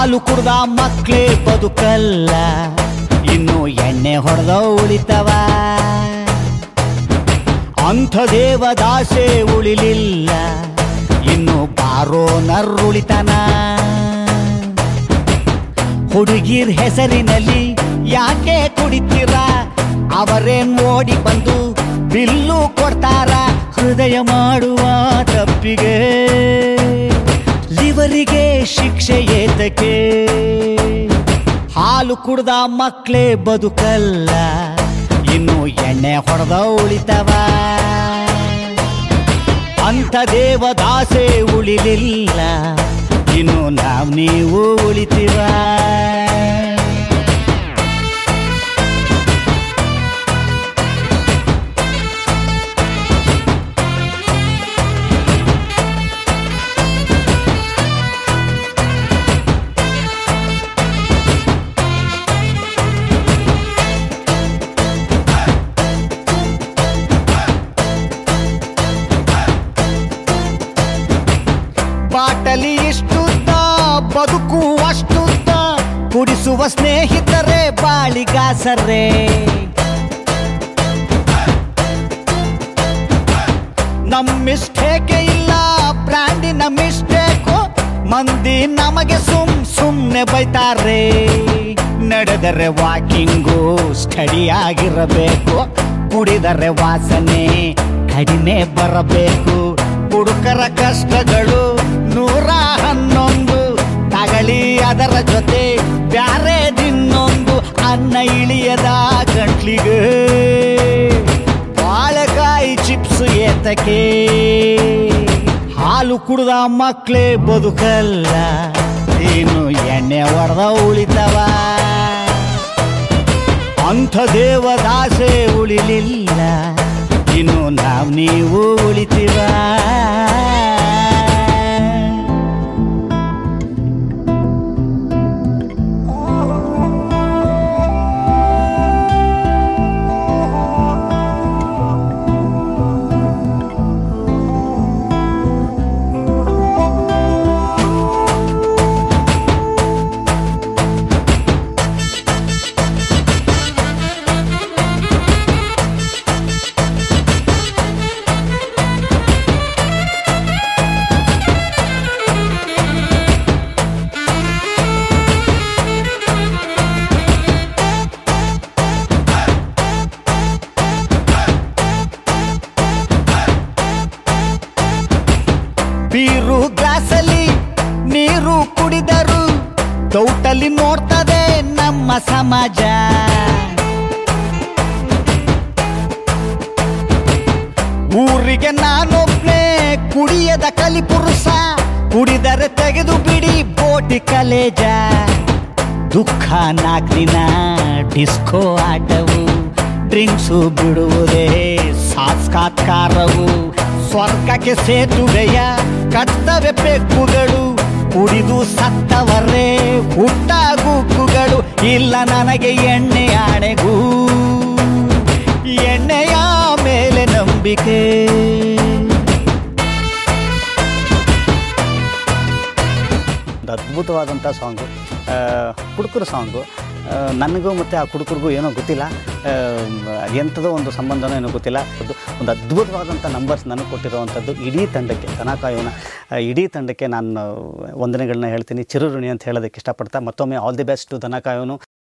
ಹಾಲು ಕುಡ್ದ ಮಕ್ಳೇ ಬದುಕಲ್ಲ ಇನ್ನು ಎಣ್ಣೆ ಹೊಡೆದ ಉಳಿತವ ಅಂಥ ದೇವದಾಸೆ ಉಳಿಲಿಲ್ಲ ಇನ್ನು ಬಾರೋ ನರ್ರುಳಿತನ ಹುಡುಗಿರ್ ಹೆಸರಿನಲ್ಲಿ ಯಾಕೆ ಕುಡಿತೀರ ಅವರೇನ್ ಓಡಿ ಬಂದು ಬಿಲ್ಲು ಕೊಡ್ತಾರ ಹೃದಯ ಮಾಡುವ ತಪ್ಪಿಗೆ ಲಿವರಿಗೆ ಶಿಕ್ಷೆ ಏತಕ್ಕೆ ಹಾಲು ಕುಡ್ದ ಮಕ್ಳೇ ಬದುಕಲ್ಲ ಇನ್ನು ಎಣ್ಣೆ ಹೊಡೆದ ಉಳಿತವ ಅಂಥ ದೇವದಾಸೆ ಉಳಿಲಿಲ್ಲ ಇನ್ನು ನಾವ್ ನೀವು ಉಳಿತೀವ ಬಾಟಲಿ ಇಷ್ಟುದ್ದ ಬದುಕು ಅಷ್ಟುದ್ದ ಕುಡಿಸುವ ಸ್ನೇಹಿತರೆ ಬಾಳಿಗಾಸರೇ ನಮ್ ಮಿಸ್ಟೇಕೆ ಇಲ್ಲ ಬ್ರ್ಯಾಂಡಿನ ಮಿಸ್ಟೇಕು ಮಂದಿ ನಮಗೆ ಸುಮ್ ಸುಮ್ನೆ ಬೈತಾರೆ ನಡೆದರೆ ವಾಕಿಂಗು ಸ್ಟಡಿ ಆಗಿರಬೇಕು ಕುಡಿದರೆ ವಾಸನೆ ಕಡಿಮೆ ಬರಬೇಕು ಹುಡುಕರ ಕಷ್ಟಗಳು ನೂರ ಹನ್ನೊಂದು ತಗಳಿ ಅದರ ಜೊತೆ ಬ್ಯಾರೆ ದಿನ್ನೊಂದು ಅನ್ನ ಇಳಿಯದ ಗಂಟ್ಲಿಗೆ ಬಾಳೆಕಾಯಿ ಚಿಪ್ಸ್ ಏತಕ್ಕೆ ಹಾಲು ಕುಡ್ದ ಮಕ್ಳೇ ಬದುಕಲ್ಲ ಇನ್ನು ಎಣ್ಣೆ ಹೊಡೆದ ಉಳಿತವ ಅಂಥ ದೇವದಾಸೆ ಉಳಿಲಿಲ್ಲ ಇನ್ನು ನಾವ್ ನೀವು ಉಳಿತೀವ ಬೀರು ಗ್ಲಾಸಲ್ಲಿ ನೀರು ಕುಡಿದರು ದೌಟಲ್ಲಿ ನೋಡ್ತದೆ ನಮ್ಮ ಸಮಾಜ ಊರಿಗೆ ನಾನೊಬ್ನೇ ಕುಡಿಯದ ಕಲಿಪುರುಷ ಕುಡಿದರೆ ತೆಗೆದು ಬಿಡಿ ಬೋಟಿ ಕಲೇಜ ದುಃಖ ನಾಲ್ಕು ದಿನ ಡಿಸ್ಕೋ ಆಟವು ಡ್ರಿಂಕ್ಸು ಬಿಡುವುದೇ ಸಾಕ್ಷಾತ್ಕಾರವು ಸ್ವರ್ಗಕ್ಕೆ ಸೇತುವೆಯ ಕರ್ತವ್ಯ ಪೆಕ್ಕುಗಳು ಕುಡಿದು ಸತ್ತವರೇ ಹುಟ್ಟಾಗುಕ್ಕುಗಳು ಇಲ್ಲ ನನಗೆ ಎಣ್ಣೆ ಆಣೆಗೂ ಎಣ್ಣೆಯ ಮೇಲೆ ನಂಬಿಕೆ ಒಂದು ಅದ್ಭುತವಾದಂಥ ಸಾಂಗು ಕುಡುಕರ ಸಾಂಗು ನನಗೂ ಮತ್ತು ಆ ಕುಡುಕರಿಗೂ ಏನೋ ಗೊತ್ತಿಲ್ಲ ಆ, ಎಂಥದೋ ಒಂದು ಸಂಬಂಧನೋ ಏನೋ ಗೊತ್ತಿಲ್ಲ ಅದು ಒಂದು ಅದ್ಭುತವಾದಂಥ ನಂಬರ್ಸ್ ನನಗೆ ಕೊಟ್ಟಿರುವಂಥದ್ದು ಇಡೀ ತಂಡಕ್ಕೆ ದನ ಕಾಯೋನ ಆ, ಇಡೀ ತಂಡಕ್ಕೆ ನಾನು ವಂದನೆಗಳನ್ನ ಹೇಳ್ತೀನಿ ಚಿರುಋಣಿ ಅಂತ ಹೇಳೋದಕ್ಕೆ ಇಷ್ಟಪಡ್ತಾ ಮತ್ತೊಮ್ಮೆ ಆಲ್ ದಿ ಬೆಸ್ಟ್ ದನ ಕಾಯೋನು